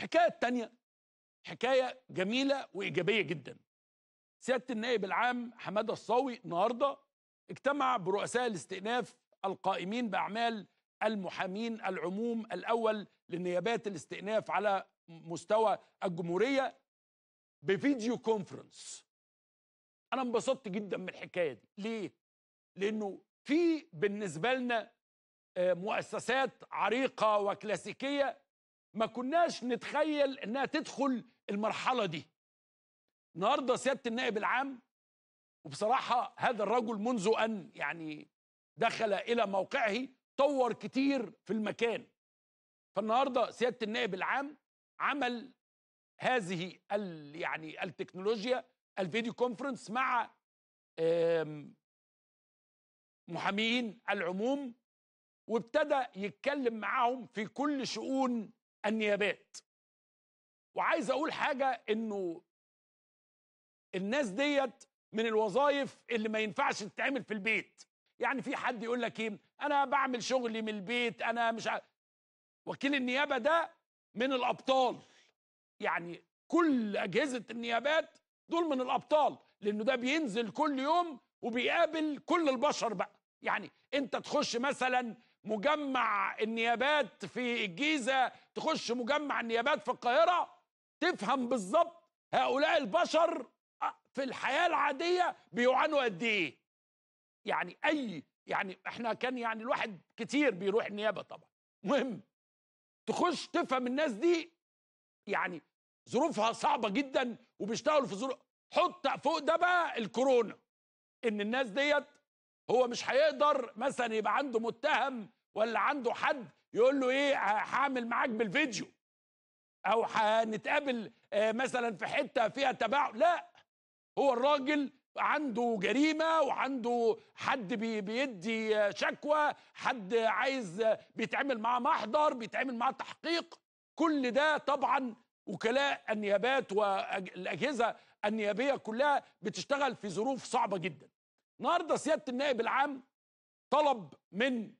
الحكايه الثانيه حكايه جميله وايجابيه جدا سياده النائب العام حماده الصاوي النهارده اجتمع برؤساء الاستئناف القائمين باعمال المحامين العموم الاول لنيابات الاستئناف على مستوى الجمهوريه بفيديو كونفرنس انا انبسطت جدا من الحكايه دي ليه لانه في بالنسبه لنا آه، مؤسسات عريقه وكلاسيكيه ما كناش نتخيل انها تدخل المرحله دي النهارده سياده النائب العام وبصراحه هذا الرجل منذ ان يعني دخل الى موقعه طور كتير في المكان فالنهارده سياده النائب العام عمل هذه ال يعني التكنولوجيا الفيديو كونفرنس مع آم، محامين العموم وابتدى يتكلم معاهم في كل شؤون النيابات وعايز اقول حاجه انه الناس ديت من الوظائف اللي ما ينفعش تتعمل في البيت يعني في حد يقول لك ايه انا بعمل شغلي من البيت انا مش ع... وكيل النيابه ده من الابطال يعني كل اجهزه النيابات دول من الابطال لانه ده بينزل كل يوم وبيقابل كل البشر بقى يعني انت تخش مثلا مجمع النيابات في الجيزه تخش مجمع النيابات في القاهره تفهم بالظبط هؤلاء البشر في الحياه العاديه بيعانوا قد ايه يعني اي يعني احنا كان يعني الواحد كتير بيروح النيابه طبعا مهم تخش تفهم الناس دي يعني ظروفها صعبه جدا وبيشتغلوا في ظروف حط فوق ده بقى الكورونا ان الناس ديت هو مش هيقدر مثلا يبقى عنده متهم ولا عنده حد يقول له ايه هعمل معاك بالفيديو او هنتقابل آه، مثلا في حته فيها تباعد لا هو الراجل عنده جريمه وعنده حد بي بيدي آه، شكوى حد عايز آه، بيتعمل معاه محضر بيتعمل معاه تحقيق كل ده طبعا وكلاء النيابات والاجهزه النيابيه كلها بتشتغل في ظروف صعبه جدا النهارده سياده النائب العام طلب من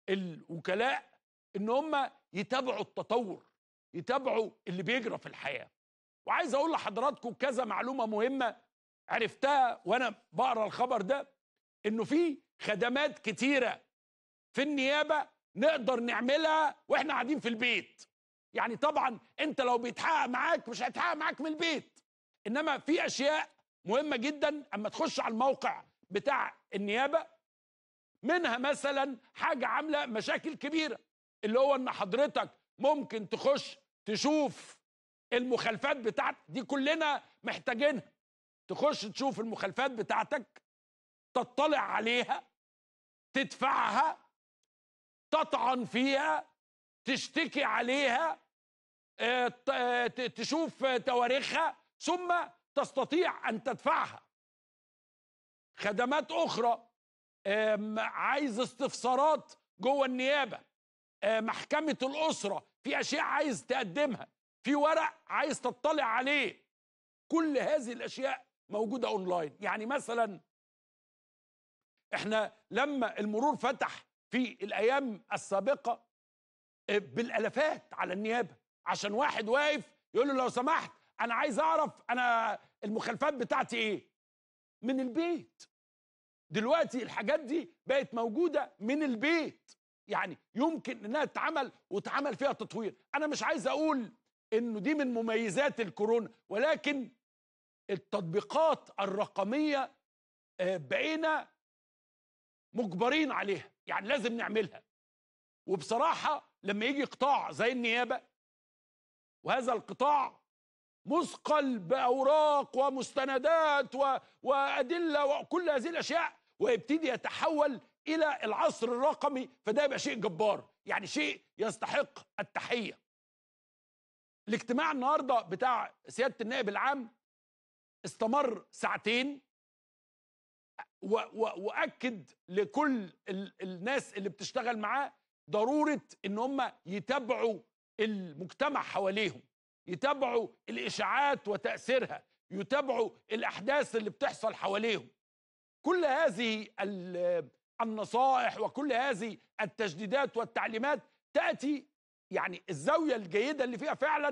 الوكلاء ان هم يتابعوا التطور يتابعوا اللي بيجرى في الحياه وعايز اقول لحضراتكم كذا معلومه مهمه عرفتها وانا بقرا الخبر ده انه في خدمات كتيره في النيابه نقدر نعملها واحنا قاعدين في البيت يعني طبعا انت لو بيتحقق معاك مش هيتحقق معاك من البيت انما في اشياء مهمه جدا اما تخش على الموقع بتاع النيابه منها مثلا حاجه عامله مشاكل كبيره اللي هو ان حضرتك ممكن تخش تشوف المخالفات بتاعتك دي كلنا محتاجينها تخش تشوف المخالفات بتاعتك تطلع عليها تدفعها تطعن فيها تشتكي عليها آه، ت- آه، ت- تشوف آه، تواريخها ثم تستطيع ان تدفعها خدمات اخرى آم، عايز استفسارات جوه النيابه آه، محكمه الاسره في اشياء عايز تقدمها في ورق عايز تطلع عليه كل هذه الاشياء موجوده اونلاين يعني مثلا احنا لما المرور فتح في الايام السابقه آه، بالالافات على النيابه عشان واحد واقف يقول له لو سمحت انا عايز اعرف انا المخالفات بتاعتي ايه من البيت دلوقتي الحاجات دي بقت موجوده من البيت يعني يمكن انها تتعمل وتعمل فيها تطوير انا مش عايز اقول انه دي من مميزات الكورونا ولكن التطبيقات الرقميه آه، بقينا مجبرين عليها يعني لازم نعملها وبصراحه لما يجي قطاع زي النيابه وهذا القطاع مثقل باوراق ومستندات و... وادله وكل هذه الاشياء ويبتدي يتحول الى العصر الرقمي فده يبقى شيء جبار يعني شيء يستحق التحيه الاجتماع النهارده بتاع سياده النائب العام استمر ساعتين و و واكد لكل ال الناس اللي بتشتغل معاه ضروره ان هم يتابعوا المجتمع حواليهم يتابعوا الاشاعات وتاثيرها يتابعوا الاحداث اللي بتحصل حواليهم كل هذه ال- النصائح وكل هذه التجديدات والتعليمات تاتي يعني الزاويه الجيده اللي فيها فعلا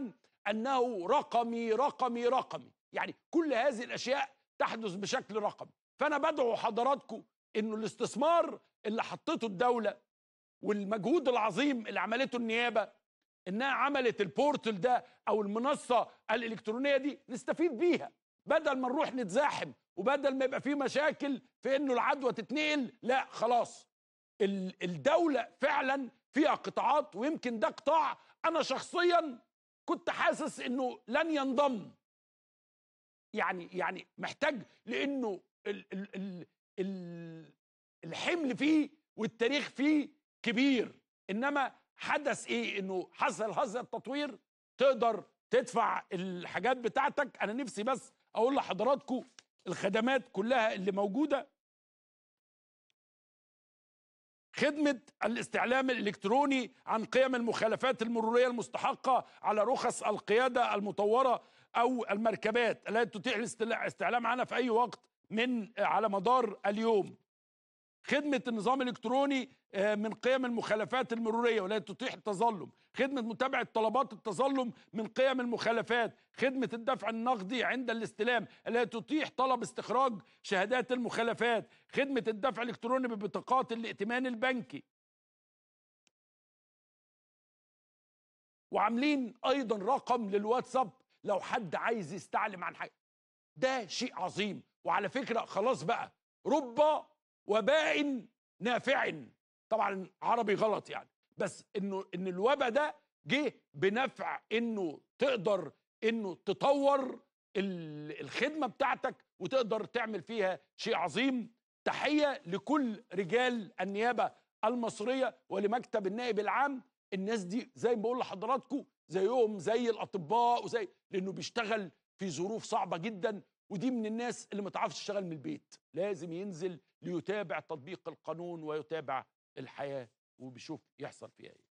انه رقمي رقمي رقمي يعني كل هذه الاشياء تحدث بشكل رقمي فانا بدعو حضراتكم انه الاستثمار اللي حطته الدوله والمجهود العظيم اللي عملته النيابه انها عملت البورتل ده او المنصه الالكترونيه دي نستفيد بيها بدل ما نروح نتزاحم وبدل ما يبقى في مشاكل في انه العدوى تتنقل لا خلاص ال- الدوله فعلا فيها قطاعات ويمكن ده قطاع انا شخصيا كنت حاسس انه لن ينضم يعني يعني محتاج لانه ال ال ال ال الحمل فيه والتاريخ فيه كبير انما حدث ايه انه حصل هذا التطوير تقدر تدفع الحاجات بتاعتك انا نفسي بس اقول لحضراتكم الخدمات كلها اللي موجوده خدمة الاستعلام الإلكتروني عن قيم المخالفات المرورية المستحقة على رخص القيادة المطورة أو المركبات التي تتيح الاستعلام عنها في أي وقت من على مدار اليوم خدمة النظام الإلكتروني آه، من قيم المخالفات المرورية والتي تتيح التظلم خدمة متابعة طلبات التظلم من قيم المخالفات خدمة الدفع النقدي عند الاستلام التي تتيح طلب استخراج شهادات المخالفات خدمة الدفع الإلكتروني ببطاقات الائتمان البنكي وعاملين أيضا رقم للواتساب لو حد عايز يستعلم عن حاجة ده شيء عظيم وعلى فكرة خلاص بقى رب وباء نافع طبعا عربي غلط يعني بس انه ان الوباء ده جه بنفع انه تقدر انه تطور ال- الخدمه بتاعتك وتقدر تعمل فيها شيء عظيم تحيه لكل رجال النيابه المصريه ولمكتب النائب العام الناس دي زي ما بقول لحضراتكم زيهم زي الاطباء وزي لانه بيشتغل في ظروف صعبه جدا ودي من الناس اللي ما تعرفش تشتغل من البيت لازم ينزل ليتابع تطبيق القانون ويتابع الحياه وبيشوف يحصل فيها ايه